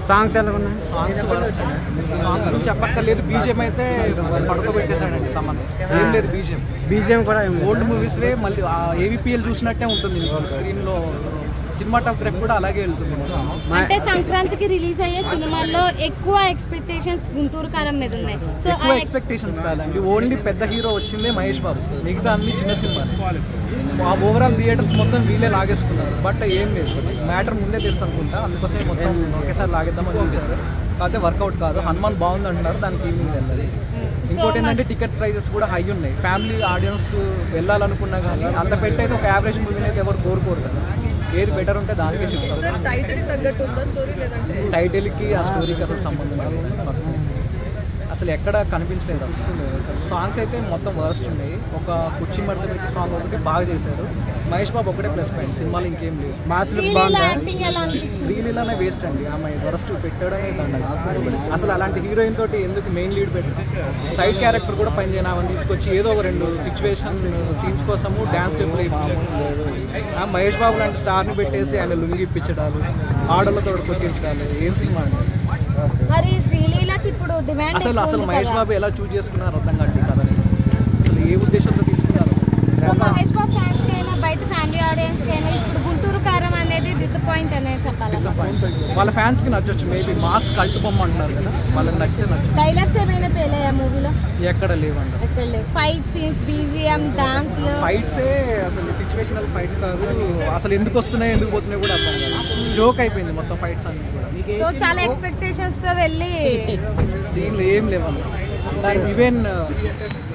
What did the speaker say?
Songs ఎలా ఉన్నాయి songs worst songs గురించి చెప్పక్కర్లేదు బీజిఎం అయితే పడుకోబెట్టేశాడండి తమను ఏం లేదు బీజిఎం బీజిఎం కూడా ఏం లేదు. ఓల్డ్ మూవీస్ వే మళ్ళీ ఏవిపిఎల్ చూసినట్టే ఉంటుంది స్క్రీన్ లో సినిమాటోగ్రఫీ కూడా అలాగే వెళ్తుంది మా- అంటే సంక్రాంతికి రిలీజ్ అయ్యే సినిమాల్లో ఎక్కువ ఎక్స్పెక్టేషన్స్ గుంటూరు కారం మీద ఉన్నాయి సో ఎక్కువ ఎక్స్పెక్టేషన్స్ కాదండి ఓన్లీ పెద్ద హీరో వచ్చిందే మహేష్ బాబు మిగతా అన్ని చిన్న సినిమాలు ఆ ఓవరాల్ థియేటర్స్ మొత్తం వీళ్ళే లాగేసుకున్నారు బట్ ఏం లేదు మ్యాటర్ ముందే తెలుసు అనుకుంటా అందుకోసమే మొత్తం ఒకేసారి లాగేద్దామని చూసారు కాకపోతే వర్కౌట్ కాదు హనుమాన్ బాగుంది అంటున్నారు దానికి ఈవినింగ్ వెళ్ళాలి ఇంకోటి ఏంటంటే టికెట్ ప్రైజెస్ కూడా హై ఉన్నాయి ఫ్యామిలీ ఆడియన్స్ వెళ్ళాలనుకున్నా కానీ అంత పెట్టి అయితే ఒక యావరేజ్ మూవీని అయితే ఎవరు కోరుకోరు కదా ఏది బెటర్ ఉంటే దానికే షిఫ్ట్ అవుతారు టైటిల్ తగ్గట్టు ఉందా స్టోరీ లేదంటే టైటిల్కి ఆ స్టోరీకి అసలు సంబంధం లేదు ఫస్ట్ అసలు ఎక్కడ కనిపించలేదు అసలు సాంగ్స్ అయితే మొత్తం వర్స్ట్ ఉన్నాయి ఒక కుర్చీ మడత పెట్టి సాంగ్ ఒకటి బాగా చేశారు మహేష్ బాబు ఒకటే ప్లస్ పాయింట్ సినిమాలో ఇంకేం లేదు మాస్ లుక్ శ్రీలీల బాగుందా యాక్టింగ్ ఎలా అనిపించింది శ్రీలీలనే వేస్ట్ అండి ఆమె వరస్ట్ పెట్టడమే దండగ అసలు అలాంటి హీరోయిన్ తోటి ఎందుకు మెయిన్ లీడ్ పెట్టి సైడ్ క్యారెక్టర్ కూడా పని చేయను ఆమెను తీసుకొచ్చి ఏదో ఒక రెండు సిచ్యువేషన్ సీన్స్ కోసము డ్యాన్స్ స్టెప్ ఆ మహేష్ బాబు లాంటి స్టార్ని పెట్టేసి ఆయన లుంగి ఇప్పించడాలు ఆడలతో కొట్టించడాలు ఏం సినిమా అండి మరి శ్రీలీలకి ఇప్పుడు డిమాండ్ అసలు అసలు మహేష్ బాబు ఎలా చూజ్ చేసుకున్నారు అర్థం కాదు ఈ కథని అసలు ఏ ఉద్దేశంతో తీసుకున్నారు మహేష్ బాబు ఫ్యాన్స్ కైనా బయట ఫ్యామిలీ ఆడియన్స్ కైనా ఇప్పుడు గుంటూరు కారం అనేది డిసప్పాయింట్ అనేది చెప్పాలి డిసప్పాయింట్ వాళ్ళ ఫ్యాన్స్కి నచ్చొచ్చు మేబీ మాస్ కల్ట్ బొమ్మ అంటున్నారు కదా వాళ్ళకి నచ్చితే నచ్చు డైలాగ్స్ ఏమైనా పేలయ్యా మూవీలో ఎక్కడ లేవండి అసలు ఎక్కడ లేవు ఫైట్ సీన్స్ బీజిఎం డాన్స్ ఫైట్సే అసలు సిచ్యువేషనల్ ఫైట్స్ కాదు అసలు ఎందుకు వస్తున్నాయి ఎందుకు పోతున్నాయి కూడా అర్థం కాదు జోక్ అయిపోయింది మొత్తం ఫైట్స్ అన్ని కూడా సో చాలా ఎక్స్పెక్టేషన్స్ తో వెళ్ళి సీన్లు ఏం లేవు ఈవెన్